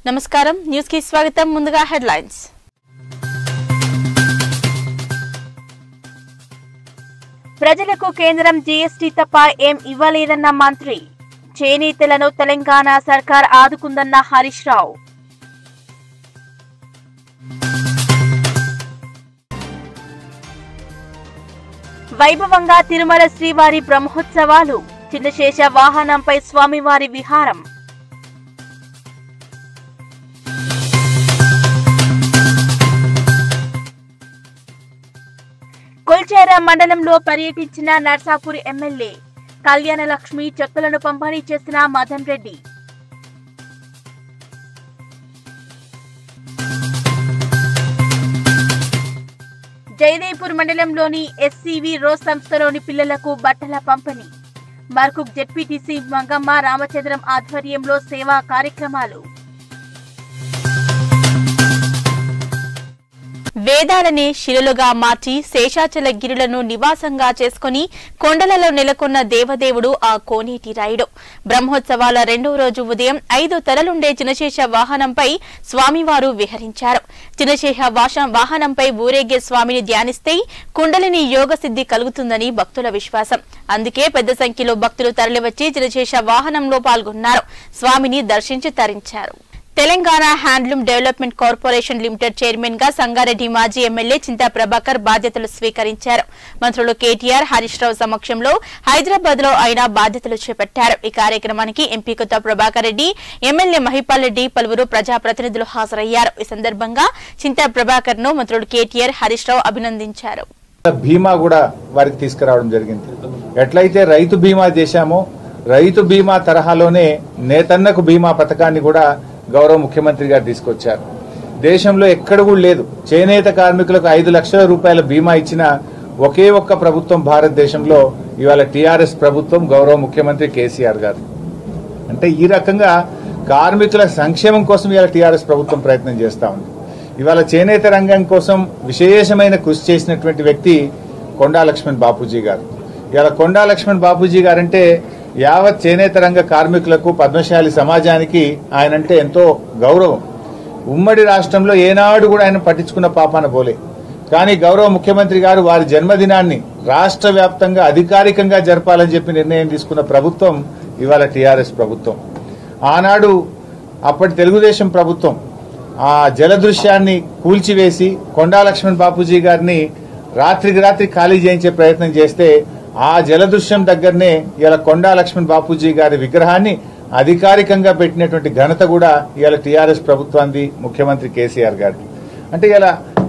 నమస్కారం న్యూస్ కి స్వాగతం ముందుగా హెడ్లైన్స్ ప్రజలకు కేంద్రం జీఎస్టీ తప్ప ఏం ఇవ్వలేదన్న మంత్రి చేనేతలను తెలంగాణ సర్కార్ ఆదుకుందన్న హరీష్ రావు వైభవంగా తిరుమల శ్రీవారి బ్రహ్మోత్సవాలు చిన్నశేష వాహనంపై స్వామివారి విహారం కొల్చేర మండలంలో పర్యటించిన నర్సాపూర్ ఎమ్మెల్యే కళ్యాణ లక్ష్మి చెక్కులను పంపిణీ చేసిన మదన్ రెడ్డి జయదేపూర్ మండలంలోని ఎస్సీవి రోజ్ సంస్థలోని పిల్లలకు బట్టల పంపిణీ మర్కుక్ జెడ్పీటీసీ మంగమ్మ రామచంద్రం ఆధ్వర్యంలో సేవా కార్యక్రమాలు వేదాలని శిలలుగా మార్చి శేషాచల గిరులను నివాసంగా చేసుకుని కొండలలో నెలకొన్న దేవదేవుడు ఆ కోనేటి రాయుడు బ్రహ్మోత్సవాల రెండవ రోజు ఉదయం ఐదు తలలుండే చినశేష వాహనంపై స్వామివారు విహరించారు చినశేష వాష- వాహనంపై ఊరేగే స్వామిని ధ్యానిస్తే కుండలిని యోగ సిద్ధి కలుగుతుందని భక్తుల విశ్వాసం అందుకే పెద్ద సంఖ్యలో భక్తులు తరలివచ్చి చినశేష వాహనంలో పాల్గొన్నారు స్వామిని దర్శించి తరించారు Telangana handloom development corporation limited chairman గా సంగారెడ్డి మాజీ ఎమ్మెల్యే చింతా ప్రభాకర్ బాధ్యతలు స్వీకరించారు మంత్రులు కేటీఆర్ హరీష్ రావు సమక్షంలో హైదరాబాద్ లో ఆయన బాధ్యతలు చేపట్టారు ఈ కార్యక్రమానికి ఎంపీ కొత్త ప్రభాకర్ రెడ్డి ఎమ్మెల్యే మహిపాల్ రెడ్డి పలువురు ప్రజాప్రతినిధులు హాజరయ్యారు ఈ సందర్భంగా చింతా ప్రభాకర్ ను మంత్రులు కేటీఆర్ హరీష్ రావు అభినందించారు బీమా కూడా వారికి తీసుకురావడం జరిగింది ఎట్లయితే రైతు బీమా చేశామో రైతు బీమా తరహాలోనే నేతన్నకు బీమా పథకాన్ని కూడా గౌరవ ముఖ్యమంత్రి గారు తీసుకొచ్చారు దేశంలో ఎక్కడ కూడా లేదు చేనేత కార్మికులకు ఐదు లక్షల రూపాయల బీమా ఇచ్చిన ఒకే ఒక్క ప్రభుత్వం భారతదేశంలో ఇవాళ టీఆర్ఎస్ ప్రభుత్వం గౌరవ ముఖ్యమంత్రి కేసీఆర్ గారు అంటే ఈ రకంగా కార్మికుల సంక్షేమం కోసం ఇవాళ టీఆర్ఎస్ ప్రభుత్వం ప్రయత్నం చేస్తా ఉంది ఇవాళ చేనేత రంగం కోసం విశేషమైన కృషి చేసినటువంటి వ్యక్తి కొండా లక్ష్మణ్ బాపూజీ గారు ఇవాళ కొండా లక్ష్మణ్ బాపూజీ గారంటే యావత్ చేనేత రంగ కార్మికులకు పద్మశాలి సమాజానికి ఆయనంటే ఎంతో గౌరవం ఉమ్మడి రాష్ట్రంలో ఏనాడు కూడా ఆయన పట్టించుకున్న పాపాన పోలే కానీ గౌరవ ముఖ్యమంత్రి గారు వారి జన్మదినాన్ని రాష్ట్ర వ్యాప్తంగా అధికారికంగా జరపాలని చెప్పి నిర్ణయం తీసుకున్న ప్రభుత్వం ఇవాళ టీఆర్ఎస్ ప్రభుత్వం ఆనాడు అప్పటి తెలుగుదేశం ప్రభుత్వం ఆ జలదృశ్యాన్ని కూల్చివేసి కొండా లక్ష్మణ్ బాపూజీ గారిని రాత్రికి రాత్రి ఖాళీ చేయించే ప్రయత్నం చేస్తే ఆ జలదృశ్యం దగ్గరనే ఇలా కొండా లక్ష్మణ్ బాపూజీ గారి విగ్రహాన్ని అధికారికంగా పెట్టినటువంటి ఘనత కూడా ఇవాళ టీఆర్ఎస్ ప్రభుత్వాన్ని ముఖ్యమంత్రి కేసీఆర్ గారిది అంటే ఇలా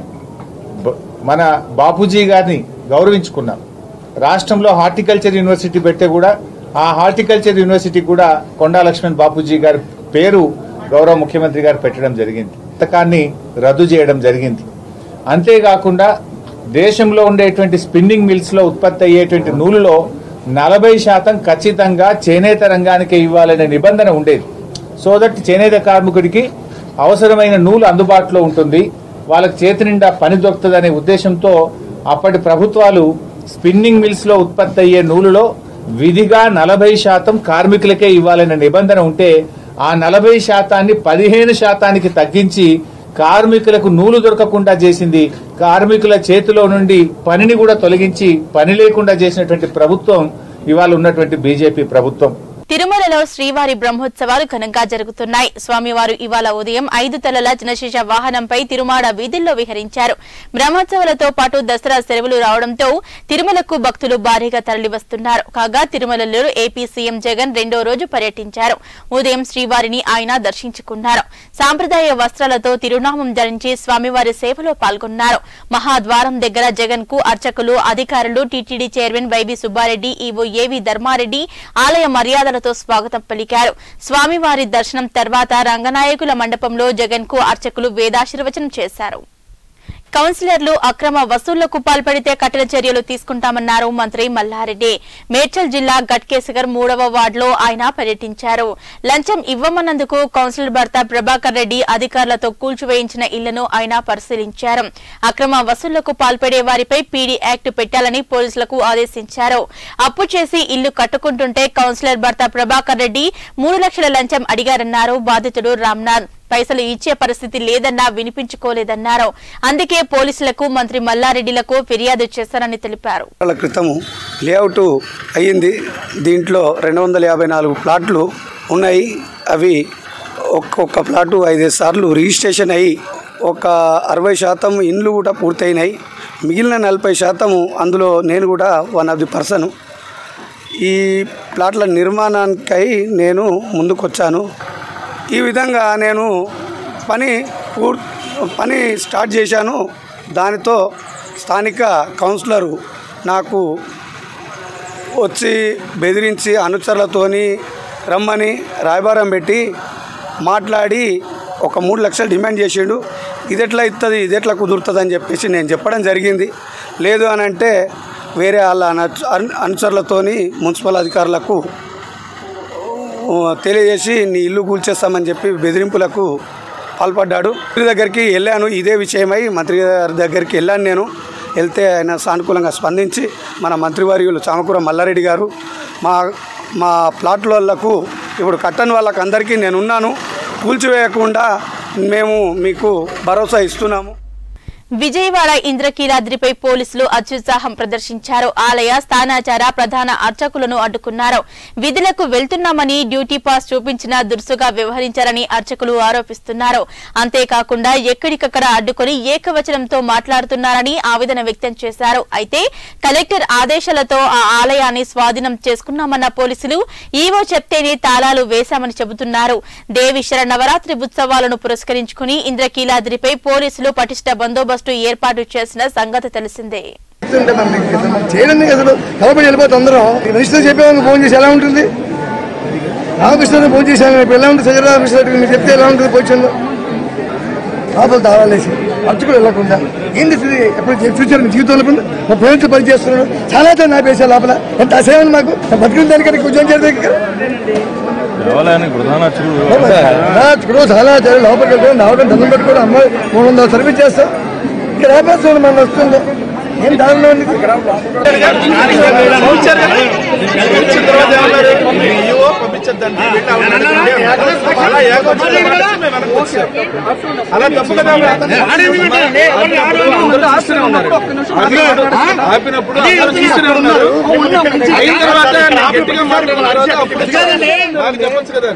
బ- మన బాపూజీ గారిని గౌరవించుకున్నాం రాష్ట్రంలో హార్టికల్చర్ యూనివర్సిటీ పెడితే కూడా ఆ హార్టికల్చర్ యూనివర్సిటీ కూడా కొండా లక్ష్మణ్ బాపూజీ గారి పేరు గౌరవ ముఖ్యమంత్రి గారు పెట్టడం జరిగింది పథకాన్ని రద్దు చేయడం జరిగింది అంతేకాకుండా దేశంలో ఉండేటువంటి స్పిన్నింగ్ మిల్స్ లో ఉత్పత్తి అయ్యేటువంటి నూలులో నలభై శాతం ఖచ్చితంగా చేనేత రంగానికే ఇవ్వాలనే నిబంధన ఉండేది సో దట్ చేనేత కార్మికుడికి అవసరమైన నూలు అందుబాటులో ఉంటుంది వాళ్ళకి చేతి నిండా పని దొరుకుతుందనే ఉద్దేశంతో అప్పటి ప్రభుత్వాలు స్పిన్నింగ్ మిల్స్ లో ఉత్పత్తి అయ్యే నూలులో విధిగా నలభై శాతం కార్మికులకే ఇవ్వాలనే నిబంధన ఉంటే ఆ నలభై శాతాన్ని పదిహేను శాతానికి తగ్గించి కార్మికులకు నూలు దొరకకుండా చేసింది కార్మికుల చేతిలో నుండి పనిని కూడా తొలగించి పని లేకుండా చేసినటువంటి ప్రభుత్వం ఇవాళ ఉన్నటువంటి బీజేపీ ప్రభుత్వం తిరుమలలో శ్రీవారి బ్రహ్మోత్సవాలు ఘనంగా జరుగుతున్నాయి స్వామివారు ఇవాళ ఉదయం ఐదు తలల చినశేష వాహనంపై తిరుమాడ వీధుల్లో విహరించారు బ్రహ్మోత్సవాలతో పాటు దసరా సెలవులు రావడంతో తిరుమలకు భక్తులు భారీగా తరలివస్తున్నారు కాగా తిరుమలలో ఏపీ సీఎం జగన్ రెండో రోజు పర్యటించారు ఉదయం శ్రీవారిని ఆయన దర్శించుకున్నారు సాంప్రదాయ వస్త్రాలతో తిరునామం ధరించి స్వామివారి సేవలో పాల్గొన్నారు మహాద్వారం దగ్గర జగన్ కు అర్చకులు అధికారులు TTD chairman YV Subbareddy EO AV Dharmareddy ఆలయ మర్యాదలతో స్వాగతం పలికారు స్వామివారి దర్శనం తర్వాత రంగనాయకుల మండపంలో జగన్ కు అర్చకులు వేదాశీర్వచనం చేశారు కౌన్సిలర్లు అక్రమ వసూళ్లకు పాల్పడితే కఠిన చర్యలు తీసుకుంటామన్నారు మంత్రి మల్లారెడ్డి మేడ్చల్ జిల్లా గట్కేసగర్ మూడవ వార్డులో ఆయన పర్యటించారు లంచం ఇవ్వమన్నందుకు కౌన్సిలర్ భర్త ప్రభాకర్ రెడ్డి అధికారులతో కూల్చివేయించిన ఇళ్లను ఆయన పరిశీలించారు అక్రమ వసూళ్లకు పాల్పడే వారిపై పీడీ యాక్ట్ పెట్టాలని పోలీసులకు ఆదేశించారు అప్పు చేసి ఇల్లు కట్టుకుంటుంటే కౌన్సిలర్ భర్త ప్రభాకర్ రెడ్డి మూడు లక్షల లంచం అడిగారన్నారు బాధితుడు రామ్నాథ్ పైసలు ఇచ్చే పరిస్థితి లేదన్నా వినిపించుకోలేదన్నారు అందుకే పోలీసులకు మంత్రి మల్లారెడ్డిలకు ఫిర్యాదు చేశారని తెలిపారు సంవత్సరాల క్రితము లేఅవుట్ అయ్యింది దీంట్లో రెండు వందల యాభై నాలుగు ప్లాట్లు ఉన్నాయి అవి ఒక్కొక్క ప్లాటు ఐదైదు సార్లు రిజిస్ట్రేషన్ అయ్యి ఒక అరవై శాతం ఇండ్లు కూడా పూర్తయినాయి మిగిలిన నలభై శాతము అందులో నేను కూడా వన్ ఆఫ్ ది పర్సన్ ఈ ప్లాట్ల నిర్మాణానికై నేను ముందుకొచ్చాను ఈ విధంగా నేను పని పూర్ పని స్టార్ట్ చేశాను దానితో స్థానిక కౌన్సిలరు నాకు వచ్చి బెదిరించి అనుచరులతోని రమ్మని రాయబారం పెట్టి మాట్లాడి ఒక మూడు లక్షలు డిమాండ్ చేసిండు ఇది ఎట్లా ఇస్తుంది ఇది ఎట్లా కుదురుతుంది అని చెప్పేసి నేను చెప్పడం జరిగింది లేదు అని అంటే వేరే వాళ్ళ అను- అను- అనుచరులతోని మున్సిపల్ అధికారులకు ఆ, తెలియజేసి నీ ఇల్లు కూల్చేస్తామని చెప్పి బెదిరింపులకు పాల్పడ్డాడు మంత్రి దగ్గరికి వెళ్ళాను ఇదే విషయమై మంత్రి గారి దగ్గరికి వెళ్ళాను నేను వెళ్తే ఆయన సానుకూలంగా స్పందించి మన మంత్రివర్యులు చామకూర మల్లారెడ్డి గారు మా మా ప్లాట్ల వాళ్ళకు ఇప్పుడు కట్టని వాళ్ళకి అందరికీ నేనున్నాను కూల్చివేయకుండా మేము మీకు భరోసా ఇస్తున్నాము విజయవాడ ఇంద్రకీలాద్రిపై పోలీసులు అత్యుత్సాహం ప్రదర్శించారు ఆలయ స్థానాచార ప్రధాన అర్చకులను అడ్డుకున్నారు విధులకు వెళ్తున్నామని డ్యూటీ పాస్ చూపించిన దురుసుగా వ్యవహరించారని అర్చకులు ఆరోపిస్తున్నారు అంతేకాకుండా ఎక్కడికక్కడ అడ్డుకుని ఏకవచనంతో మాట్లాడుతున్నారని ఆవేదన వ్యక్తం చేశారు అయితే కలెక్టర్ ఆదేశాలతో ఆ ఆలయాన్ని స్వాధీనం చేసుకున్నామన్న పోలీసులు ఈవో చెప్తేనే తాళాలు వేశామని చెబుతున్నారు దేవిశ్వర నవరాత్రి ఉత్సవాలను పురస్కరించుకుని ఇంద్రకీలాద్రిపై పోలీసులు పటిష్ట బందోబస్తు ఏర్పాటు చేసిన సంగతి తెలిసిందే చెప్తుంటే మనకి అసలు మనం చేయడానికి అసలు కలపడి వెళ్ళిపోతే అందరం మినిస్టర్ చెప్పేవాళ్ళకి ఫోన్ చేసి ఎలా ఉంటుంది రామకృష్ణ ఫోన్ చేశాను ఇప్పుడు ఎలా ఉంటుంది సజరా రామకృష్ణ మీరు చెప్తే ఎలా ఉంటుంది పొజిషన్లో లోపల తాళాలేసి అర్చకులు వెళ్ళకుండా ఏంటి ఇది ఎప్పుడు ఫ్యూచర్ మీ జీవితంలో ఉంది? మా పేరెంట్స్ పని చేస్తున్నాడు చాలా చాలా ఆపేసా లోపల ఎంత అసేమని మాకు బతికిన దానికంటే ఉద్యోగం చేయడానికి కదా దేవాలయానికి ప్రధాన అర్చకుడు ఇప్పుడు చాలా చాలా లోపలికి వెళ్తాం రావడం దండం పెట్టుకోవడం అమ్మాయి మూడు వందల సర్వీస్ చేస్తాం ఇక్కడ ఆపేస్తాం మన వస్తుంది ఏం దారుణం ఉంది ఇక్కడ అలా తప్పు కదా ఆపినప్పుడు అందరూ చూస్తూనే ఉన్నారు అయిన తర్వాత నా గట్టిగా మాట్లాడిన తర్వాత అప్పుడు నాకు చెప్పొచ్చు కదా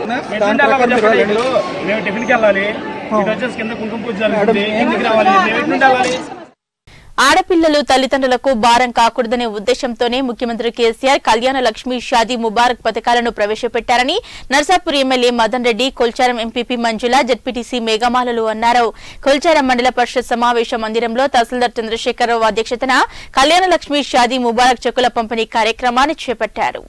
మేము టిఫిన్కి వెళ్ళాలి ఇటు వచ్చేసి కింద కుంకుమ పూజ జరుగుతుంది కిందకి రావాలి మేము ఎటు నుండి వెళ్ళాలి ఆడపిల్లలు తల్లిదండ్రులకు భారం కాకూడదనే ఉద్దేశంతోనే ముఖ్యమంత్రి కేసీఆర్ కళ్యాణ లక్ష్మి షాదీ ముబారక్ పథకాలను ప్రవేశపెట్టారని Narsapur MLA Madan Reddy Kolcharam MPP Manjula ZPTC మేఘమాలలు అన్నారు కొల్చారం మండల పరిషత్ సమావేశ మందిరంలో తహసీల్దార్ చంద్రశేఖరరావు అధ్యక్షతన కళ్యాణ లక్ష్మి షాదీ ముబారక్ చెక్కుల పంపిణీ కార్యక్రమాన్ని చేపట్టారు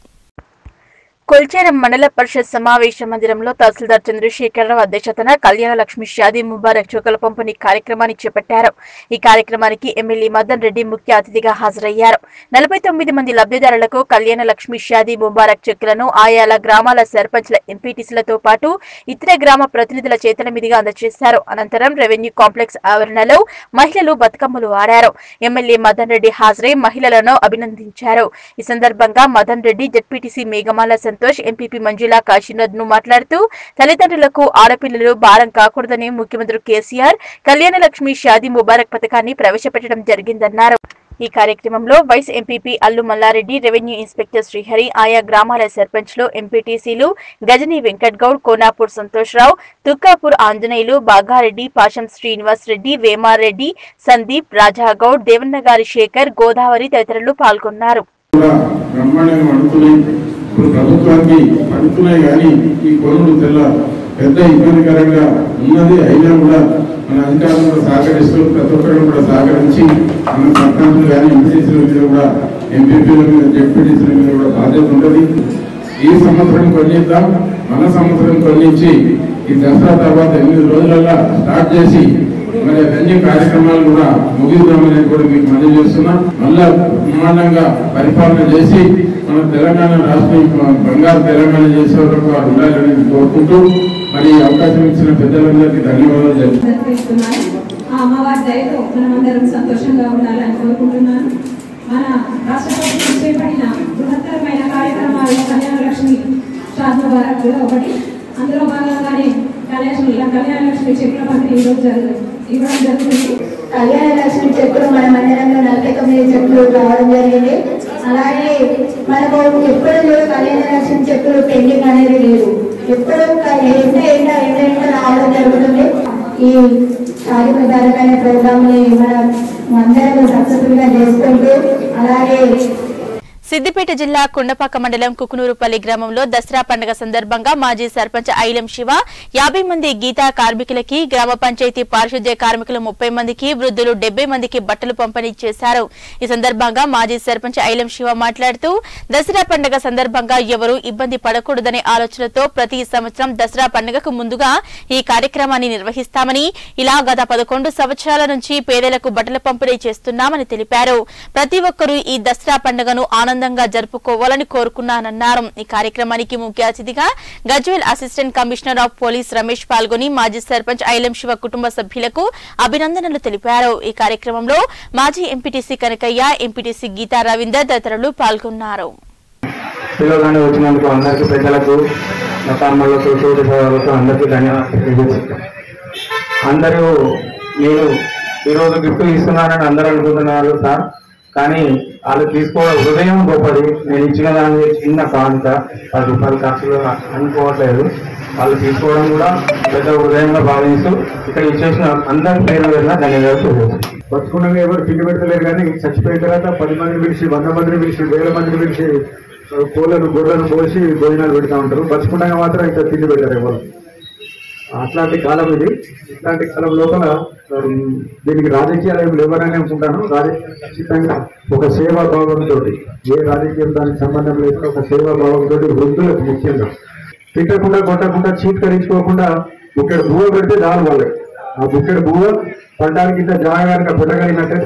కొల్చేరం మండల పరిషత్ సమావేశ మందిరంలో తహసీల్దార్ చంద్రశేఖరరావు అధ్యక్షతన కళ్యాణ లక్ష్మి షాదీ ముబారక్ చుక్కల పంపిణీ కార్యక్రమాన్ని చేపట్టారు ఈ కార్యక్రమానికి ఎమ్మెల్యే మదన్ రెడ్డి ముఖ్య అతిథిగా హాజరయ్యారు నలభై తొమ్మిది మంది లబ్ధిదారులకు కళ్యాణ లక్ష్మి షాదీ ముబారక్ చెక్కులను ఆయాల గ్రామాల సర్పంచ్ల ఎంపీటీసీలతో పాటు ఇతర గ్రామ ప్రతినిధుల చేతుల మీదుగా అందజేశారు అనంతరం రెవెన్యూ కాంప్లెక్స్ ఆవరణలో మహిళలు బతుకమ్మలు ఆడారు ఎమ్మెల్యే మదన్ రెడ్డి హాజరై మహిళలను అభినందించారు ఈ సందర్భంగా మదన్ రెడ్డి జడ్పీటీసీ మేఘమాల సంతోష్ ఎంపీపీ మంజుల కాశీనాథ్ ను మాట్లాడుతూ తల్లిదండ్రులకు ఆడపిల్లలు భారం కాకూడదని ముఖ్యమంత్రి కేసీఆర్ కళ్యాణ లక్ష్మి షాదీ ముబారక్ పథకాన్ని ప్రవేశపెట్టడం జరిగిందన్నారు ఈ కార్యక్రమంలో vice MPP Allu Mallareddy revenue inspector Srihari ఆయా గ్రామాల సర్పంచ్లు ఎంపీటీసీలు గజని వెంకట్ గౌడ్ కోనాపూర్ సంతోష్రావు తుక్కాపూర్ ఆంజనేయులు బాగారెడ్డి పాషం శ్రీనివాస్ రెడ్డి వేమారెడ్డి సందీప్ రాజాగౌడ్ దేవన్నగారి శేఖర్ గోదావరి తదితరులు పాల్గొన్నారు కూడా బ్రహ్మాండంగా అడుగుతున్నాయి ఇప్పుడు ప్రభుత్వానికి అడుగుతున్నాయి కానీ ఈ కొనుడు తెల్ల పెద్ద ఇబ్బందికరంగా ఉన్నది అయినా కూడా మన అధికారులు కూడా సహకరిస్తూ ప్రతి ఒక్కరు కూడా సహకరించి మన సర్పంచులు కానీ ఎంపీటీసీల మీద కూడా ఎంపీపీల మీద జెడ్పీటీసీల మీద కూడా బాధ్యత ఉంటుంది ఈ సంవత్సరం కొన్నిద్దాం మన సంవత్సరం కొన్నించి ఈ దసరా తర్వాత ఎనిమిది రోజులలో స్టార్ట్ చేసి మరి అన్ని కార్యక్రమాలు కూడా ముగిద్దామని కూడా మీకు మనవి చేస్తున్నా మళ్ళా బ్రహ్మాండంగా పరిపాలన చేసి మన తెలంగాణ రాష్ట్రం బంగారు తెలంగాణ చేసే వరకు వారు ఉండాలని కోరుకుంటూ మరి ఈ అవకాశం ఇచ్చిన పెద్దలందరికీ ధన్యవాదాలు తెలుపుతున్నాను. జరిపిస్తున్నాను ఆ అమ్మవారి దయతో మనమందరం సంతోషంగా ఉండాలని కోరుకుంటున్నాను మన రాష్ట్ర ప్రభుత్వం చేపట్టిన బృహత్తరమైన కార్యక్రమాలు కళ్యాణ లక్ష్మి షాద్ ముబారక్ కూడా ఒకటి అందులో భాగంగానే కళ్యాణ కళ్యాణ లక్ష్మి చెక్కుల పంపిణీ ఈరోజు జరుగు ఇవ్వడం జరుగుతుంది కళ్యాణ లక్ష్మి చెక్కులు మన మందిరంలో నలభై తొమ్మిది చెక్కులు రావడం జరిగింది అలాగే మనకు ఎప్పుడు కూడా కళ్యాణ లక్ష్మి చెక్కులు పెండింగ్ అనేది లేదు ఎప్పుడు క- ఎండ ఎండ ఎండ ఎండ రావడం జరుగుతుంది ఈ చారిత్రకమైన ప్రోగ్రామ్ ని మనం అందరం సక్సెస్ఫుల్ గా చేసుకుంటూ అలాగే సిద్దిపేట జిల్లా కుండపాక మండలం కుకునూరుపల్లి గ్రామంలో దసరా పండుగ సందర్భంగా మాజీ సర్పంచ్ ఐలం శివ యాభై మంది గీతా కార్మికులకి గ్రామ పంచాయతీ పారిశుద్ధ్య కార్మికులు ముప్పై మందికి వృద్ధులు డెబ్బై మందికి బట్టలు పంపిణీ చేశారు ఈ సందర్భంగా మాజీ సర్పంచ్ ఐలం శివ మాట్లాడుతూ దసరా పండుగ సందర్భంగా ఎవరూ ఇబ్బంది పడకూడదనే ఆలోచనతో ప్రతి సంవత్సరం దసరా పండుగకు ముందుగా ఈ కార్యక్రమాన్ని నిర్వహిస్తామని ఇలా గత పదకొండు సంవత్సరాల నుంచి పేదలకు బట్టల పంపిణీ చేస్తున్నామని తెలిపారు ప్రతి ఒక్కరూ ఈ దసరా పండుగను ఆనందంగా జరుపుకోవాలని కోరుకున్నానన్నారు ఈ కార్యక్రమానికి ముఖ్య అతిథిగా Gajwel assistant commissioner of police Ramesh పాల్గొని మాజీ సర్పంచ్ ఐలం శివ కుటుంబ సభ్యులకు అభినందనలు తెలిపారు ఈ కార్యక్రమంలో మాజీ ఎంపీటీసీ కనకయ్య ఎంపీటీసీ గీతా రవీందర్ తదితరులు పాల్గొన్నారు పిల్లగానే వచ్చినందుకు అందరికీ పెద్దలకు మా తమ్ముళ్ళకు తోటి సోదరులకు అందరికీ ధన్యవాదాలు తెలియజేస్తాను అందరూ నేను ఈరోజు గిఫ్ట్ ఇస్తున్నానని అందరూ అనుకుంటున్నారు సార్ కానీ వాళ్ళు తీసుకోవడం హృదయం గొప్పది నేను ఇచ్చిన దాని చిన్న కానుక పది రూపాయల ఖర్చులు అనుకోవట్లేదు వాళ్ళు తీసుకోవడం కూడా పెద్ద హృదయంగా భావిస్తూ ఇక్కడ ఇచ్చేసిన అందరి పేరు వెళ్ళిన ధన్యవాదాలు తెలియజేస్తాను బతుకున్నాగా ఎవరు తిండి పెడతలేరు కానీ చచ్చిపోయిన తర్వాత పది మందిని పిలిచి వంద మందిని పిలిచి వేల మందిని పిలిచి ఆ, కోళ్ళను గొర్రెలను పోసి భోజనాలు పెడతా ఉంటారు బతుకున్నాగా మాత్రం ఇంకా తిండి పెట్టారు ఎవరు అట్లాంటి కాలం ఇది ఇట్లాంటి కాలం లోపల ఉమ్, దీనికి రాజకీయాలు ఏమి లేవనని అనుకుంటాను రాజకీయాలు ఖచ్చితంగా ఒక సేవా భావంతో ఏ రాజకీయం దానికి సంబంధం లేకుండా ఒక సేవా భావంతో వృద్ధులకు ముఖ్యంగా తిట్టకుండా కొట్టకుండా చీత్కరించుకోకుండా బుక్కెడు బువ్వ పెడితే చాలు వాళ్ళకి ఆ బుక్కెడు బువ్వ పడ్డానికి ఇంత జాగ్రత్తగా పెట్టగలిగినట్టే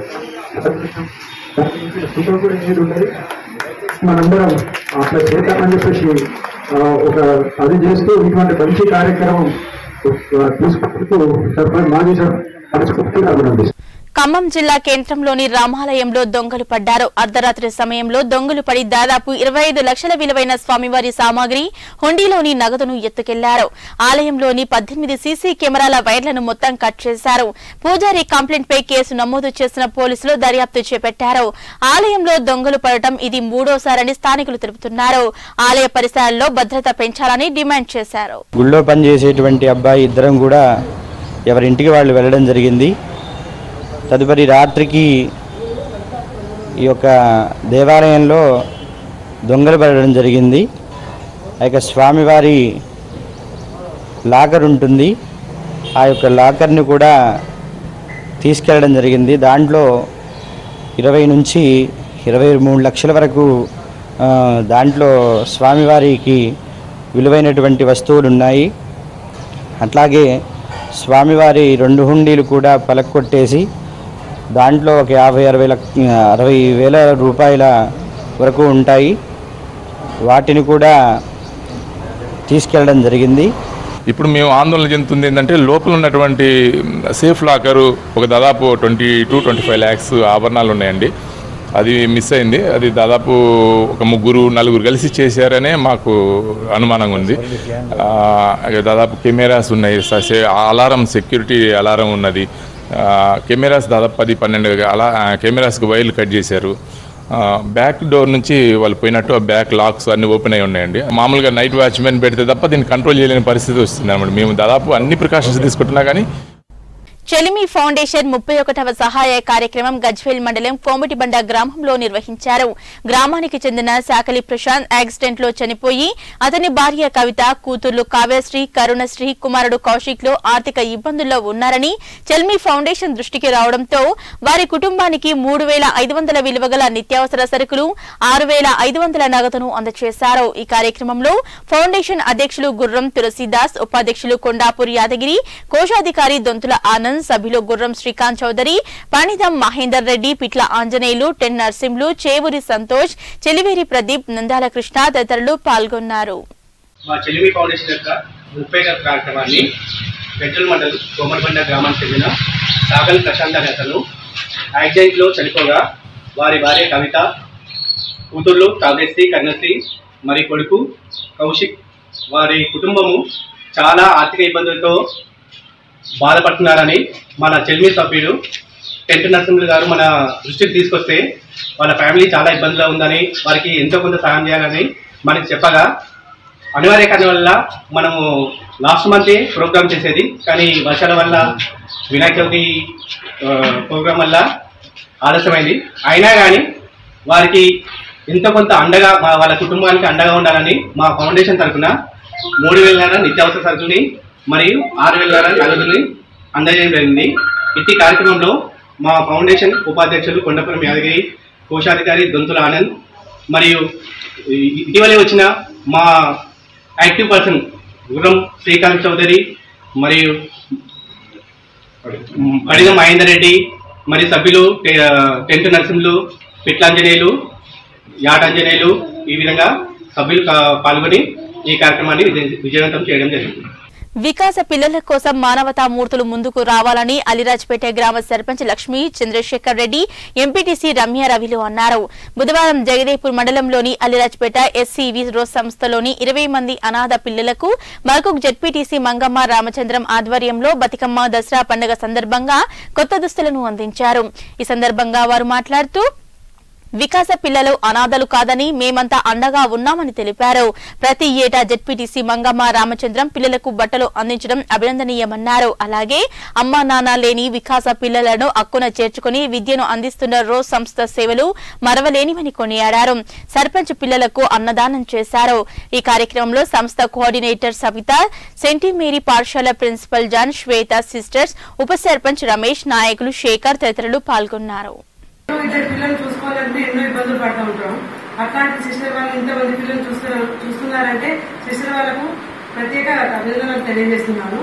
సుఖం కూడా ఏది ఉంటుంది మనందరం అట్లా చేద్దామని చెప్పేసి ఆ, ఒక అది చేస్తూ ఇటువంటి మంచి కార్యక్రమం ఆ, తీసుకుంటూ సర్పంచ్ మాజీ సర్పంచ్ అభినందిస్తాను ఖమ్మం జిల్లా కేంద్రంలోని రామాలయంలో దొంగలు పడ్డారు అర్ధరాత్రి సమయంలో దొంగలు పడి దాదాపు ఇరవై ఐదు లక్షల విలువైన స్వామివారి సామాగ్రి హుండీలోని నగదును ఎత్తుకెళ్లారు ఆలయంలోని పద్దెనిమిది సీసీ కెమెరాల వైర్లను మొత్తం కట్ చేశారు పూజారి కంప్లైంట్ పై కేసు నమోదు చేసిన పోలీసులు దర్యాప్తు చేపట్టారు ఆలయంలో దొంగలు పడటం ఇది మూడోసారని స్థానికులు తెలుపుతున్నారు ఆలయ పరిసరాల్లో భద్రత పెంచాలని డిమాండ్ చేశారు గుళ్ళో పనిచేసేటువంటి అబ్బాయి ఇద్దరం కూడా ఎవరింటికి వాళ్ళు వెళ్ళడం జరిగింది తదుపరి రాత్రికి ఈ యొక్క దేవాలయంలో దొంగలు పడడం జరిగింది ఆ యొక్క స్వామివారి లాకర్ ఉంటుంది ఆ యొక్క లాకర్ని కూడా తీసుకెళ్ళడం జరిగింది దాంట్లో ఇరవై నుంచి ఇరవై మూడు లక్షల వరకు ఆ, దాంట్లో స్వామివారికి విలువైనటువంటి వస్తువులు ఉన్నాయి అట్లాగే స్వామివారి రెండు హుండీలు కూడా పలక్కొట్టేసి దాంట్లో ఒక యాభై అరవై లక్ష అరవై వేల రూపాయల వరకు ఉంటాయి వాటిని కూడా తీసుకెళ్ళడం జరిగింది ఇప్పుడు మేము ఆందోళన చెందుతుంది ఏంటంటే లోపల ఉన్నటువంటి సేఫ్ లాకరు ఒక దాదాపు twenty to twenty five lakhs ఆభరణాలు ఉన్నాయండి అది మిస్ అయింది అది దాదాపు ఒక ముగ్గురు నలుగురు కలిసి చేశారనే మాకు అనుమానంగా ఉంది ఆ, దాదాపు కెమెరాస్ ఉన్నాయి స- సే- అలారం సెక్యూరిటీ అలారం ఉన్నది ఆ, కెమెరాస్ దాదాపు పది పన్నెండు అలా ఆ, కెమెరాస్కి వైర్లు కట్ చేశారు ఆ, బ్యాక్ డోర్ నుంచి వాళ్ళు పోయినట్టు ఆ బ్యాక్ లాక్స్ అన్ని ఓపెన్ అయి ఉన్నాయండి మామూలుగా నైట్ వాచ్మెన్ పెడితే తప్ప దీన్ని కంట్రోల్ చేయలేని పరిస్థితి వస్తుంది అనమాట మేము దాదాపు అన్ని ప్రికాషన్స్ తీసుకుంటున్నా కానీ చెలిమి ఫౌండేషన్ ముప్పై ఒకటవ సహాయ కార్యక్రమం గజ్వేల్ మండలం కోమటిబండ గ్రామంలో నిర్వహించారు గ్రామానికి చెందిన శాకలి ప్రశాంత్ యాక్సిడెంట్ లో చనిపోయి అతని భార్య కవిత కూతుర్లు కావ్యశ్రీ కరుణశ్రీ కుమారుడు కౌశిక్ లో ఆర్థిక ఇబ్బందుల్లో ఉన్నారని చెల్మి ఫౌండేషన్ దృష్టికి రావడంతో వారి కుటుంబానికి మూడు వేల ఐదు వందల విలువ గల నిత్యావసర సరుకులు ఆరు వేల ఐదు వందల నగదును అందజేశారు ఈ కార్యక్రమంలో ఫౌండేషన్ అధ్యక్షులు గుర్రం తులసీదాస్ ఉపాధ్యక్షులు కొండాపూర్ యాదగిరి కోశాధికారి దొంతుల ఆనంద్ సభ్యులు గుర్రం శ్రీకాంత్ చౌదరి పణిదం మహేందర్ రెడ్డి పిట్ల ఆంజనేయులు టెన్ నర్సింహులు చేవూరి సంతోష్ చెలివేరి ప్రదీప్ నందాల కృష్ణ తదితరులు పాల్గొన్నారు మా చెలిమి ఫౌండేషన్ యొక్క ముప్పై కార్యక్రమాన్ని పెట్రోల్ మండల్ కోమరబండ గ్రామానికి చెందిన సాగల్ ప్రశాంత్ అనే అతను యాక్సిడెంట్లో చనిపోగా వారి భార్య కవిత కూతుర్లు కావ్యశ్రీ కర్ణశ్రీ మరి కొడుకు కౌశిక్ వారి కుటుంబము చాలా ఆర్థిక ఇబ్బందులతో బాధపడుతున్నారని మన చెల్మి సభ్యుడు టెంట్ నరసింహులు గారు మన దృష్టికి తీసుకొస్తే వాళ్ళ ఫ్యామిలీ చాలా ఇబ్బందిలో ఉందని వారికి ఎంతో కొంత సాయం చేయాలని మనకి చెప్పగా అనివార్య కారణం వల్ల మనము లాస్ట్ మంతే ప్రోగ్రామ్ చేసేది కానీ వర్షాల వల్ల వినాయక చవితి ప్రోగ్రాం వల్ల ఆలస్యమైంది అయినా కానీ వారికి ఎంతో కొంత అండగా మా వాళ్ళ కుటుంబానికి అండగా ఉండాలని మా ఫౌండేషన్ తరఫున మూడు వేల నిత్యావసర సరుకుని మరియు ఆరు వేల నగదుని అందజేయడం జరిగింది ఇట్టి కార్యక్రమంలో మా ఫౌండేషన్ ఉపాధ్యక్షులు కొండపురం యాదగిరి కోశాధికారి దొంతుల ఆనంద్ మరియు ఇ- ఇటీవలే వచ్చిన మా యాక్టివ్ పర్సన్ గుర్రం శ్రీకాంత్ చౌదరి మరియు పడిన మహేందర్ రెడ్డి మరియు సభ్యులు టె- టెంట్ నరసింహులు పిట్లాంజనేయులు యాటాంజనేయులు ఈ విధంగా సభ్యులు కా- పాల్గొని ఈ కార్యక్రమాన్ని విజయ- విజయవంతం చేయడం జరిగింది వికాస పిల్లల కోసం మానవతా మూర్తులు ముందుకు రావాలని అలిరాజ్పేట గ్రామ సర్పంచ్ లక్ష్మీ చంద్రశేఖర్ రెడ్డి ఎంపీటీసీ రమ్య రవిలు అన్నారు బుధవారం జగదేపూర్ మండలంలోని అలిరాజ్పేట ఎస్సీవి రోజ్ సంస్థలోని ఇరవై మంది అనాథ పిల్లలకు మల్కుక్ జడ్పీటీసీ మంగమ్మ రామచంద్రం ఆధ్వర్యంలో బతికమ్మ దసరా పండుగ సందర్భంగా కొత్త దుస్తులను అందించారు ఈ సందర్భంగా వారు మాట్లాడుతూ వికాస పిల్లలు అనాథలు కాదని మేమంతా అండగా ఉన్నామని తెలిపారు ప్రతి ఏటా జెడ్పీటీసీ మంగమ్మ రామచంద్రం పిల్లలకు బట్టలు అందించడం అభినందనీయమన్నారు అలాగే అమ్మా నాన్న లేని వికాస పిల్లలను అక్కున చేర్చుకుని విద్యను అందిస్తున్న రోజ్ సంస్థ సేవలు మరవలేనివని కొనియాడారు సర్పంచ్ పిల్లలకు అన్నదానం చేశారు ఈ కార్యక్రమంలో సంస్థ కోఆర్డినేటర్ సవిత సెంటి మేరీ పాఠశాల ప్రిన్సిపల్ జాన్ శ్వేత సిస్టర్స్ ఉప సర్పంచ్ రమేష్ నాయకులు శేఖర్ తదితరులు పాల్గొన్నారు ఇద్దరు పిల్లలు చూసుకోవాలంటే ఎన్నో ఇబ్బందులు పడుతూ ఉంటాం అట్లాంటి సిస్టర్ వాళ్ళు ఇంతమంది పిల్లలు చూస్తున్నారు చూస్తున్నారంటే సిస్టర్ వాళ్ళకు ప్రత్యేక అభినందనలు తెలియజేస్తున్నాను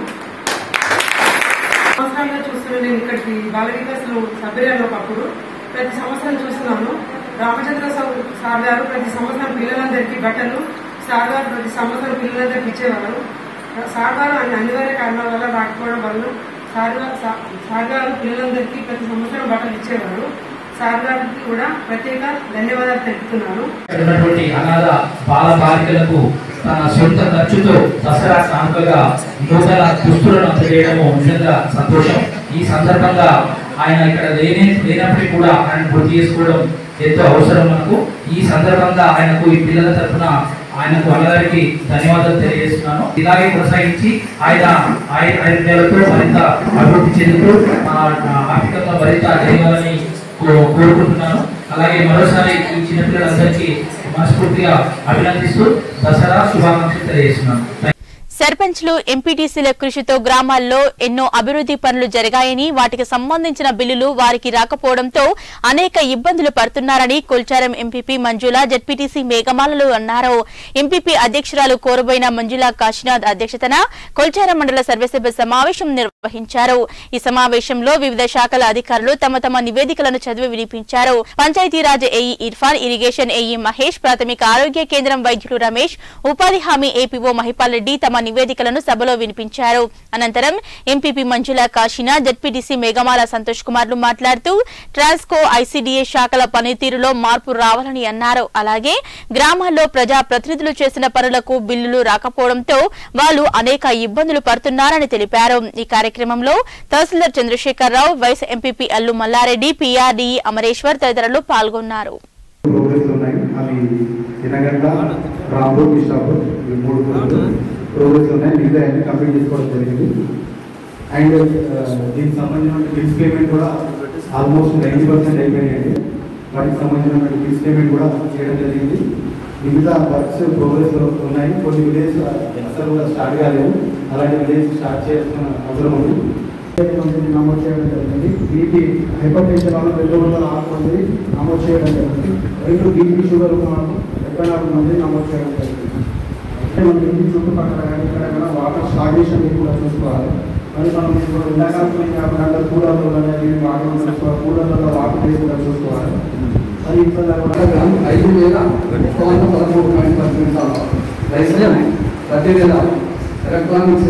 సంవత్సరాలుగా చూస్తున్నాను నేను ఇక్కడికి బాల వికాసులు సభ్యులను ఒకప్పుడు ప్రతి సంవత్సరం చూస్తున్నాను రామచంద్ర సార్- సార్ గారు ప్రతి సంవత్సరం పిల్లలందరికీ బట్టలు సార్ గారు ప్రతి సంవత్సరం పిల్లలందరికీ ఇచ్చేవారు సార్ గారు అన్ని అనివార్య కారణాల వల్ల రాకపోవడం వల్ల సార్ గారు సా- సార్ గారు పిల్లలందరికీ ప్రతి సంవత్సరం బట్టలు ఇచ్చేవారు సార్ గారికి కూడా ప్రత్యేక ధన్యవాదాలు తెలుపుతున్నాను ఉన్నటువంటి అనాథ బాల బాలికలకు తన సొంత ఖర్చుతో దసరా కానుకగా నూతన దుస్తులను అందజేయడము నిజంగా సంతోషం ఈ సందర్భంగా ఆయన ఇక్కడ లేని లేనప్పటికీ కూడా ఆయన గుర్తు చేసుకోవడం ఎంతో అవసరం మనకు ఈ సందర్భంగా ఆయనకు ఈ పిల్లల తరఫున ఆయనకు అందరికీ ధన్యవాదాలు తెలియజేస్తున్నాను ఇలాగే కొనసాగించి ఆయన ఆయన ఐదు మరింత అభివృద్ధి చెందుతూ ఆ, ఆ, ఆర్థికంగా మరింత జరగాలని కో- కోరుకుంటున్నాను అలాగే మరోసారి ఈ చిన్నపిల్లలందరికీ మనస్ఫూర్తిగా అభినందిస్తూ దసరా శుభాకాంక్షలు తెలియజేస్తున్నాను సర్పంచ్లు ఎంపీటీసీల కృషితో గ్రామాల్లో ఎన్నో అభివృద్ధి పనులు జరిగాయని వాటికి సంబంధించిన బిల్లులు వారికి రాకపోవడంతో అనేక ఇబ్బందులు పడుతున్నారని కొల్చారం ఎంపీపీ మంజుల జడ్పీటీసీ మేఘమాలలు అన్నారు ఎంపీపీ అధ్యక్షురాలు కోరబోయిన మంజుల కాశీనాథ్ అధ్యక్షతన కొల్చారం మండల సర్వసభ్య సమావేశం నిర్వహించారు ఈ సమావేశంలో వివిధ శాఖల అధికారులు తమ తమ నివేదికలను చదివి వినిపించారు Panchayati Raj AE Irfan irrigation AE Mahesh ప్రాథమిక ఆరోగ్య కేంద్రం వైద్యులు రమేష్ ఉపాధి హామీ ఏపీఓ మహిపాల్ రెడ్డి తమ నివేదికలను సభలో వినిపించారు అనంతరం ఎంపీపీ మంజుల కాశీనా జడ్పీటీసీ మేఘమాల సంతోష్ కుమార్లు మాట్లాడుతూ ట్రాన్స్కో ఐసీడీఏ శాఖల పనితీరులో మార్పు రావాలని అన్నారు అలాగే గ్రామాల్లో ప్రజా ప్రతినిధులు చేసిన పనులకు బిల్లులు రాకపోవడంతో వాళ్ళు అనేక ఇబ్బందులు పడుతున్నారని తెలిపారు ఈ కార్యక్రమంలో tahsildar Chandrashekhar Rao vice MPP Allu Mallareddy PRDE Amareshwar తదితరులు పాల్గొన్నారు ప్రోగ్రెస్ ఉన్నాయి అవి తినగంట రాంపూర్ ఇష్టాపూర్ ఈ మూడు రోజులు ప్రోగ్రెస్ ఉన్నాయి మిగతా అన్ని కంప్లీట్ చేసుకోవడం జరిగింది అండ్ దీనికి సంబంధించిన బిల్స్ పేమెంట్ కూడా ఆల్మోస్ట్ నైంటీ పర్సెంట్ అయిపోయాయండి వాటికి సంబంధించిన బిల్స్ పేమెంట్ కూడా చేయడం జరిగింది మిగతా వర్క్స్ ప్రోగ్రెస్ ఉన్నాయి కొన్ని విలేజ్ అసలు కూడా స్టార్ట్ కాలేదు అలాంటి విలేజ్ స్టార్ట్ చేయాల్సిన అవసరం ఉంది మందిని నమోదు చేయడం జరిగింది బీపీ హైపర్ టెన్షన్ వల్ల రెండు వందల ఆరు మంది నమోదు చేయడం జరిగింది రెండు బీపీ షుగర్ ఉన్న వాళ్ళు డెబ్బై నాలుగు మంది నమోదు చేయడం జరిగింది అంటే మన ఇంటి చుట్టుపక్కల కానీ ఇక్కడ కానీ వాటర్ స్టాగ్నేషన్ కూడా చూసుకోవాలి మరి మనం ఇప్పుడు ఎండాకాలం కాకుండా కూలర్లు అనేది వాటర్ చూసుకోవాలి కూలర్లలో వాటర్ వేసి కూడా చూసుకోవాలి మరి ఇక్కడ కూడా ఐదు వేల ఒక వంద పదమూడు పాయింట్ పది రైతులు ప్రతి నెల ఎలక్ట్రానిక్స్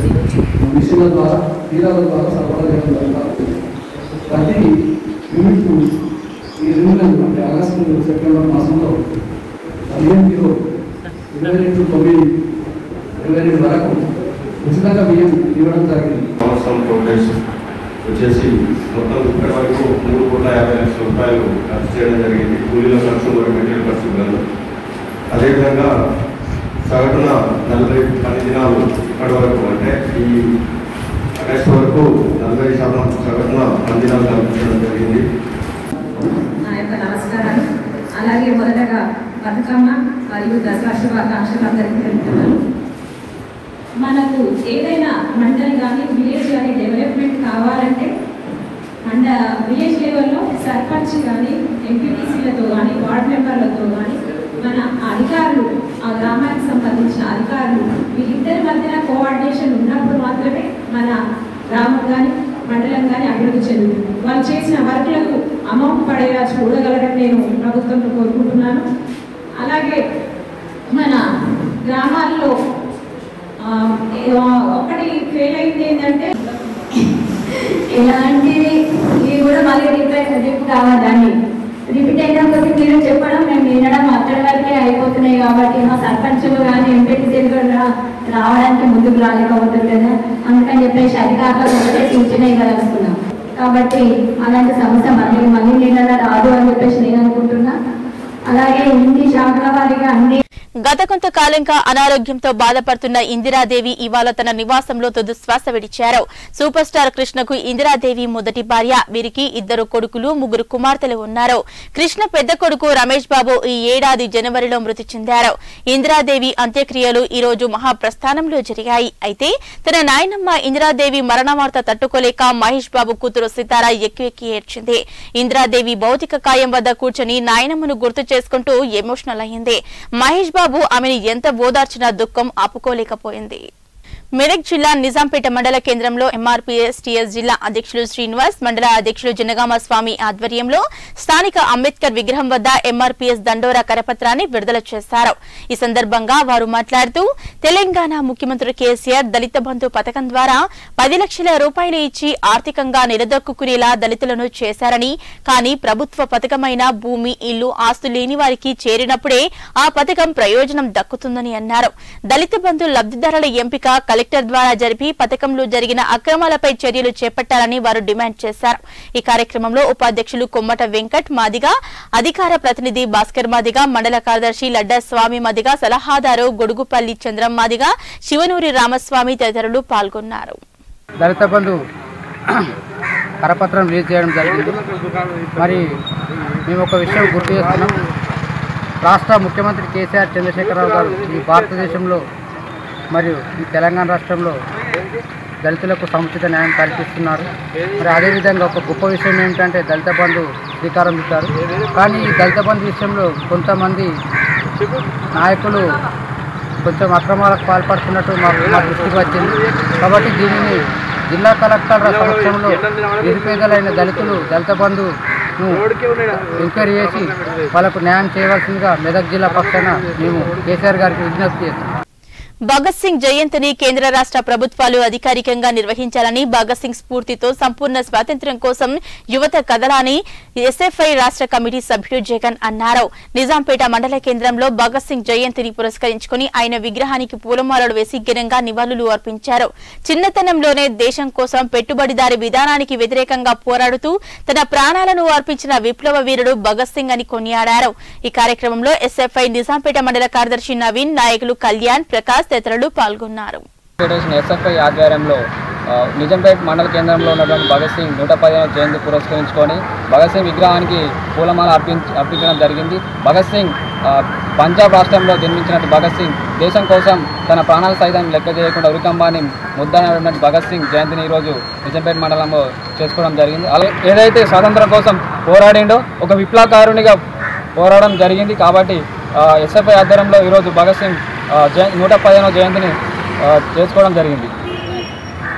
మిషన్ల ద్వారా తీరాల ద్వారా సరఫరా చేయడం జరుగుతుంది ప్రతి యూనిట్కు ఈ రెండు నెలలు అంటే ఆగస్టు సెప్టెంబర్ మాసంలో పదిహేను కిలో ఇరవై రెండు తొమ్మిది ఇరవై రెండు వరకు ఉచితంగా బియ్యం ఇవ్వడం జరిగింది సంవత్సరం ప్రోగ్రెస్ వచ్చేసి మొత్తం ఇప్పటి వరకు మూడు కోట్ల యాభై లక్షల రూపాయలు ఖర్చు చేయడం జరిగింది కూలీల ఖర్చు మరియు మెటీరియల్ ఖర్చు గాను అదేవిధంగా సగటున నలభై పది దినాలు ఇప్పటి వరకు అంటే ఈ ఆగస్టు వరకు నలభై శాతం సగటున పది దినాలు కల్పించడం జరిగింది నా యొక్క నమస్కారాలు అలాగే మొదటగా బతుకమ్మ మరియు దసరా శుభాకాంక్షలు అందరికీ తెలుపుతున్నాను మనకు ఏదైనా మండలి కానీ విలేజ్ కానీ డెవలప్మెంట్ కావాలంటే మండ విలేజ్ లెవెల్లో సర్పంచ్ కానీ ఎంపీటీసీలతో కానీ వార్డ్ మెంబర్లతో కానీ మన అధికారులు ఆ గ్రామానికి సంబంధించిన అధికారులు వీళ్ళిద్దరి మధ్యన కోఆర్డినేషన్ ఉన్నప్పుడు మాత్రమే మన గ్రామం కానీ మండలం కానీ అభివృద్ధి చెందుతుంది వాళ్ళు చేసిన వర్క్లకు అమౌంట్ పడేలా చూడగలరని నేను ప్రభుత్వంతో కోరుకుంటున్నాను అలాగే మన గ్రామాల్లో ఆ, ఏ- ఒకటి ఫెయిల్ అయింది ఏంటంటే ఇలాంటివి ఇవి కూడా మళ్ళీ రిపీట్ రిపీట్ కావాలని రిపీట్ అయిన కొద్ది మీరు చెప్పడం మేము వినడం అక్కడి వరకే అయిపోతున్నాయి కాబట్టి మా సర్పంచులు కానీ ఎంపీటీసీలు కూడా రా- రావడానికి ముందుకు రాలేకపోతుంది కదా అందుకని చెప్పేసి అధికారులకు ఒకటే సూచన ఇవ్వదలుచుకున్నాం కాబట్టి అలాంటి సమస్య మళ్ళీ మళ్ళీ నీళ్ళ రాదు అని చెప్పేసి నేను అనుకుంటున్నా అలాగే ఇన్ని శాఖల వారిగా అన్ని గత కొంతకాలంగా అనారోగ్యంతో బాధపడుతున్న ఇందిరాదేవి ఇవాళ తన నివాసంలో తుది శ్వాస విడిచారు సూపర్ స్టార్ కృష్ణకు ఇందిరాదేవి మొదటి భార్య వీరికి ఇద్దరు కొడుకులు ముగ్గురు కుమార్తెలు ఉన్నారు కృష్ణ పెద్ద కొడుకు రమేష్ బాబు ఈ ఏడాది జనవరిలో మృతి చెందారు ఇందిరాదేవి అంత్యక్రియలు ఈ రోజు మహాప్రస్థానంలో జరిగాయి అయితే తన నాయనమ్మ ఇందిరాదేవి మరణ వార్త తట్టుకోలేక మహేష్ బాబు కూతురు సితార ఎక్కువ ఎక్కి ఏడ్చింది ఇందిరాదేవి భౌతిక కాయం వద్ద కూర్చొని నాయనమ్మను గుర్తు చేసుకుంటూ ఎమోషనల్ అయింది మహేష్ బాబు ఆమెను ఎంత ఓదార్చినా దుఃఖం ఆపుకోలేకపోయింది మెదక్ జిల్లా నిజాంపేట మండల కేంద్రంలో ఎంఆర్పీఎస్ టీఎస్ జిల్లా అధ్యక్షులు శ్రీనివాస్ మండల అధ్యక్షులు జనగామ స్వామి ఆధ్వర్యంలో స్థానిక అంబేద్కర్ విగ్రహం వద్ద ఎంఆర్పీఎస్ దండోరా కరపత్రాన్ని విడుదల చేశారు ఈ సందర్భంగా వారు మాట్లాడుతూ తెలంగాణ ముఖ్యమంత్రి కేసీఆర్ దళిత బంధు పథకం ద్వారా పది లక్షల రూపాయలు ఇచ్చి ఆర్థికంగా నిలదొక్కునేలా దళితులను చేశారని కానీ ప్రభుత్వ పథకమైన భూమి ఇల్లు ఆస్తు లేని వారికి చేరినప్పుడే ఆ పథకం ప్రయోజనం దక్కుతుందని అన్నారు దళిత బంధు లబ్ధిదారుల ఎంపిక కలెక్టర్ ద్వారా జరిపి పథకంలో జరిగిన అక్రమాలపై చర్యలు చేపట్టాలని వారు డిమాండ్ చేశారు ఈ కార్యక్రమంలో ఉపాధ్యక్షులు కొమ్మట వెంకట్ మాదిగా అధికార ప్రతినిధి భాస్కర్ మాదిగా మండల కార్యదర్శి లడ్డా స్వామి మాదిగా సలహాదారు గొడుగుపల్లి చంద్రం మాదిగా శివనూరి రామస్వామి తదితరులు పాల్గొన్నారు దళిత బంధు కరపత్రం రిలీజ్ చేయడం జరిగింది మరి మేము ఒక విషయం గుర్తు చేస్తున్నాం రాష్ట్ర ముఖ్యమంత్రి కేసీఆర్ చంద్రశేఖరరావు గారు ఈ భారతదేశంలో మరియు ఈ తెలంగాణ రాష్ట్రంలో దళితులకు సముచిత న్యాయం కల్పిస్తున్నారు మరి అదేవిధంగా ఒక గొప్ప విషయం ఏంటంటే దళిత బంధు శ్రీకారం చుట్టారు కానీ ఈ దళిత బంధు విషయంలో కొంతమంది నాయకులు కొంచెం అక్రమాలకు పాల్పడుతున్నట్టు మాకు మా దృష్టికి వచ్చింది కాబట్టి దీనిని జిల్లా కలెక్టర్ సమక్షంలో నిరుపేదలైన దళితులు దళిత బంధును ఎంక్వైరీ చేసి వాళ్ళకు న్యాయం చేయవలసిందిగా మెదక్ జిల్లా పక్షాన మేము కేసీఆర్ గారికి విజ్ఞప్తి చేస్తున్నాం భగత్ సింగ్ జయంతిని కేంద్ర రాష్ట్ర ప్రభుత్వాలు అధికారికంగా నిర్వహించాలని భగత్ సింగ్ స్ఫూర్తితో సంపూర్ణ స్వాతంత్ర్యం కోసం యువత కదలాని ఎస్ఎఫ్ఐ రాష్ట్ర కమిటీ సభ్యుడు జగన్ అన్నారు నిజాంపేట మండల కేంద్రంలో భగత్ సింగ్ జయంతిని పురస్కరించుకుని ఆయన విగ్రహానికి పూలమాలలు వేసి ఘనంగా నివాళులు అర్పించారు చిన్నతనంలోనే దేశం కోసం పెట్టుబడిదారి విధానానికి వ్యతిరేకంగా పోరాడుతూ తన ప్రాణాలను అర్పించిన విప్లవ వీరుడు భగత్ సింగ్ అని కొనియాడారు ఈ కార్యక్రమంలో ఎస్ఎఫ్ఐ నిజాంపేట మండల కార్యదర్శి నవీన్ నాయకులు కళ్యాణ్ ప్రకాష్ తదితరులు పాల్గొన్నారు ఫెడరేషన్ ఎస్ఎఫ్ఐ ఆధ్వర్యంలో ఆ, నిజాంపేట మండల కేంద్రంలో ఉన్నటువంటి భగత్ సింగ్ నూట పదిహేను జయంతి పురస్కరించుకొని భగత్ సింగ్ విగ్రహానికి పూలమాల అర్పించ అర్పించడం జరిగింది భగత్ సింగ్ ఆ, పంజాబ్ రాష్ట్రంలో జన్మించినట్టు భగత్ సింగ్ దేశం కోసం తన ప్రాణాల సైతం లెక్క చేయకుండా ఉరికంబాన్ని ముద్దనటువంటి భగత్ సింగ్ జయంతిని ఈరోజు నిజాంపేట మండలంలో చేసుకోవడం జరిగింది అలాగే ఏదైతే స్వాతంత్రం కోసం పోరాడిండో ఒక విప్లవకారునిగా పోరాడడం జరిగింది కాబట్టి ఎస్ఎఫ్ఐ ఆధ్వర్యంలో ఈరోజు భగత్ సింగ్ ఆ, జయ నూట పదిహేనవ జయంతిని ఆ, చేసుకోవడం జరిగింది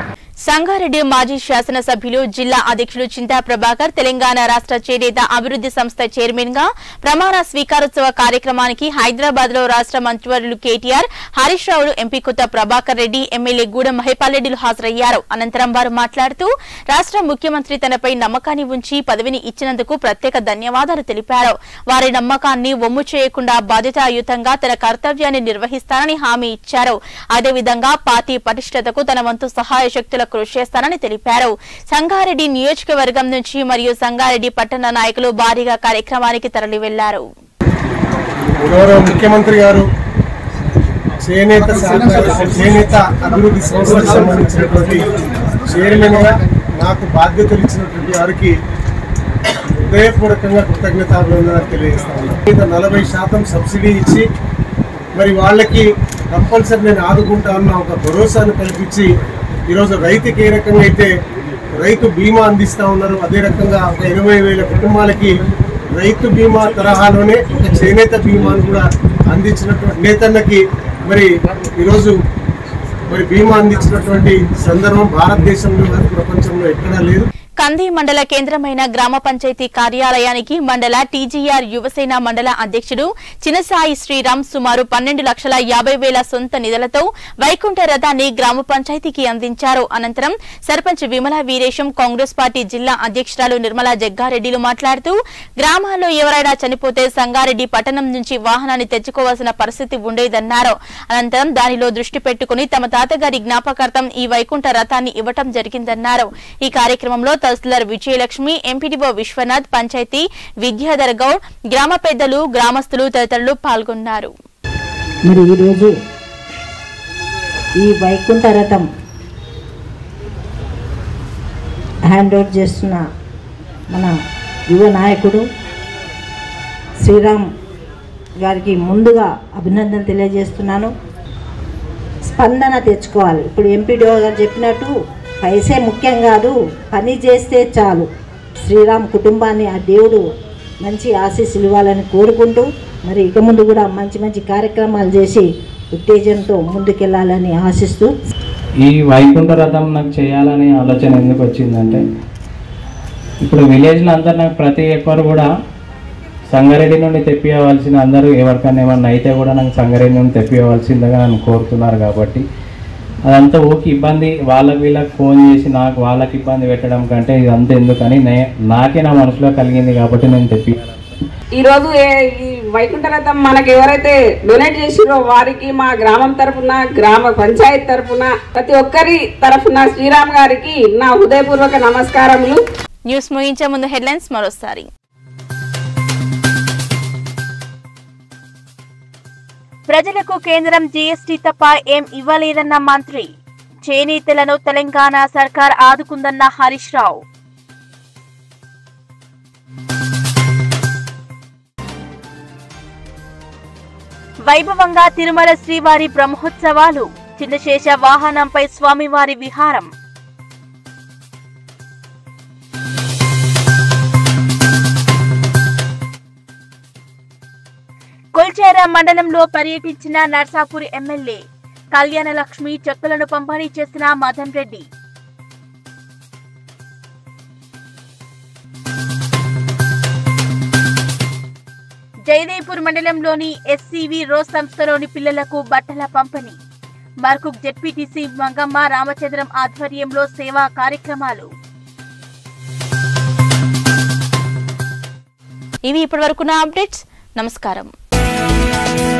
సంగారెడ్డి మాజీ శాసనసభ్యులు జిల్లా అధ్యక్షులు చింతా ప్రభాకర్ తెలంగాణ రాష్ట్ర చేనేత అభివృద్ధి సంస్థ చైర్మన్ గా ప్రమాణ స్వీకారోత్సవ కార్యక్రమానికి హైదరాబాద్ లో రాష్ట్ర మంత్రివర్యులు కేటీఆర్ హరీష్ రావులు ఎంపీ కొత్త ప్రభాకర్ రెడ్డి ఎమ్మెల్యే గూడెం మహిపాల్ రెడ్డిలు హాజరయ్యారు అనంతరం వారు మాట్లాడుతూ రాష్ట్ర ముఖ్యమంత్రి తనపై నమ్మకాన్ని ఉంచి పదవిని ఇచ్చినందుకు ప్రత్యేక ధన్యవాదాలు తెలిపారు వారి నమ్మకాన్ని వమ్ము చేయకుండా బాధ్యతాయుతంగా తన కర్తవ్యాన్ని నిర్వహిస్తానని హామీ ఇచ్చారు అదేవిధంగా పార్టీ పటిష్టతకు తన వంతు సహాయ శక్తుల కృషి చేస్తానని తెలిపారు సంగారెడ్డి నియోజకవర్గం నుంచి మరియు సంగారెడ్డి పట్టణ నాయకులు భారీగా కార్యక్రమానికి తరలి వెళ్లారు గౌరవ ముఖ్యమంత్రి గారు చేనేత సహకార చేనేత అభివృద్ధి సంస్థకు సంబంధించినటువంటి చైర్మన్ గా నాకు బాధ్యతలు ఇచ్చినటువంటి వారికి హృదయపూర్వకంగా కృతజ్ఞతాభివందనాలు తెలియజేస్తా ఉన్నాను నలభై శాతం సబ్సిడీ ఇచ్చి మరి వాళ్ళకి కంపల్సరీ నేను ఆదుకుంటా అన్న ఒక భరోసాను కల్పించి ఈరోజు రైతుకి ఏ రకంగా అయితే రైతు బీమా అందిస్తా ఉన్నారు అదే రకంగా ఒక ఇరవై వేల కుటుంబాలకి రైతు బీమా తరహాలోనే ఒక చేనేత బీమాను కూడా అందించినటువంటి నేతన్నకి మరి ఈరోజు మరి బీమా అందించినటువంటి సందర్భం భారతదేశంలో కాదు, ప్రపంచంలో ఎక్కడా లేదు కంది మండల కేంద్రమైన గ్రామ పంచాయతీ కార్యాలయానికి మండల టీజీఆర్ యువసేన మండల అధ్యక్షుడు చినసాయి శ్రీరామ్ సుమారు పన్నెండు లక్షల యాభై వేల సొంత నిధులతో వైకుంఠ రథాన్ని గ్రామ పంచాయతీకి అందించారు అనంతరం సర్పంచ్ విమల వీరేశం కాంగ్రెస్ పార్టీ జిల్లా అధ్యక్షురాలు నిర్మలా జగ్గారెడ్డిలు మాట్లాడుతూ గ్రామాల్లో ఎవరైనా చనిపోతే సంగారెడ్డి పట్టణం నుంచి వాహనాన్ని తెచ్చుకోవాల్సిన పరిస్థితి ఉండేదన్నారు అనంతరం దానిలో దృష్టి పెట్టుకుని తమ తాతగారి జ్ఞాపకార్థం ఈ వైకుంఠ రథాన్ని ఇవ్వటం జరిగిందన్నారు ఈ కార్యక్రమంలో తహసీల్దార్ విజయలక్ష్మి ఎంపీడీఓ విశ్వనాథ్ పంచాయతీ విద్యాధర్ గౌడ్ గ్రామ పెద్దలు గ్రామస్తులు తదితరులు పాల్గొన్నారు మరి ఈరోజు ఈ వైకుంఠ రథం హ్యాండ్ ఓవర్ చేస్తున్న మన యువ నాయకుడు శ్రీరామ్ గారికి ముందుగా అభినందన తెలియజేస్తున్నాను స్పందన తెచ్చుకోవాలి ఇప్పుడు ఎంపీడీఓ గారు చెప్పినట్టు పైసే ముఖ్యం కాదు పని చేస్తే చాలు శ్రీరామ్ కుటుంబాన్ని ఆ దేవుడు మంచి ఆశీస్సులు ఇవ్వాలని కోరుకుంటూ మరి ఇక ముందు కూడా మంచి మంచి కార్యక్రమాలు చేసి ఉత్తేజంతో ముందుకెళ్ళాలని ఆశిస్తూ ఈ వైకుంఠ రథం నాకు చేయాలనే ఆలోచన ఎందుకు వచ్చిందంటే ఇప్పుడు విలేజ్లో అందరు నాకు ప్రతి ఒక్కరు కూడా సంగారెడ్డి నుండి తెప్పియవలసిన అందరూ ఎవరికైనా ఏమన్నా అయితే కూడా నాకు సంగారెడ్డి నుండి తెప్పియవలసిందిగా నన్ను కోరుతున్నారు కాబట్టి అదంతా ఊకి ఇబ్బంది వాళ్ళకి వీళ్ళకి ఫోన్ చేసి నాకు వాళ్ళకి ఇబ్బంది పెట్టడం కంటే ఇదంతా ఎందుకని నే నాకే నా మనసులో కలిగింది కాబట్టి నేను తెప్పి ఈ రోజు ఏ- ఈ వైకుంఠరథం మనకి ఎవరైతే డొనేట్ చేసిరో వారికి మా గ్రామం తరపున గ్రామ పంచాయత్ తరపున ప్రతి ఒక్కరి తరపున శ్రీరామ్ గారికి నా హృదయపూర్వక నమస్కారములు న్యూస్ ముగించే ముందు హెడ్లైన్స్ మరోసారి ప్రజలకు కేంద్రం జీఎస్టీ తప్ప ఏం ఇవ్వలేదన్న మంత్రి చేనేతలను తెలంగాణ సర్కార్ ఆదుకుందన్న హరీష్ రావు వైభవంగా తిరుమల శ్రీవారి బ్రహ్మోత్సవాలు చిన్నశేష వాహనంపై స్వామివారి విహారం కొల్చేరా మండలంలో పర్యటించిన నర్సాపూర్ ఎమ్మెల్యే కళ్యాణ లక్ష్మి చెక్కులను పంపిణీ చేసిన మదన్ రెడ్డి జయదేపూర్ మండలంలోని ఎస్సీవి రోజ్ సంస్థలోని పిల్లలకు బట్టల పంపిణీ మర్కుక్ జెడ్పీటీసీ మంగమ్మ రామచంద్రం ఆధ్వర్యంలో సేవా కార్యక్రమాలు ఇవి ఇప్పటివరకున్న అప్డేట్స్ నమస్కారం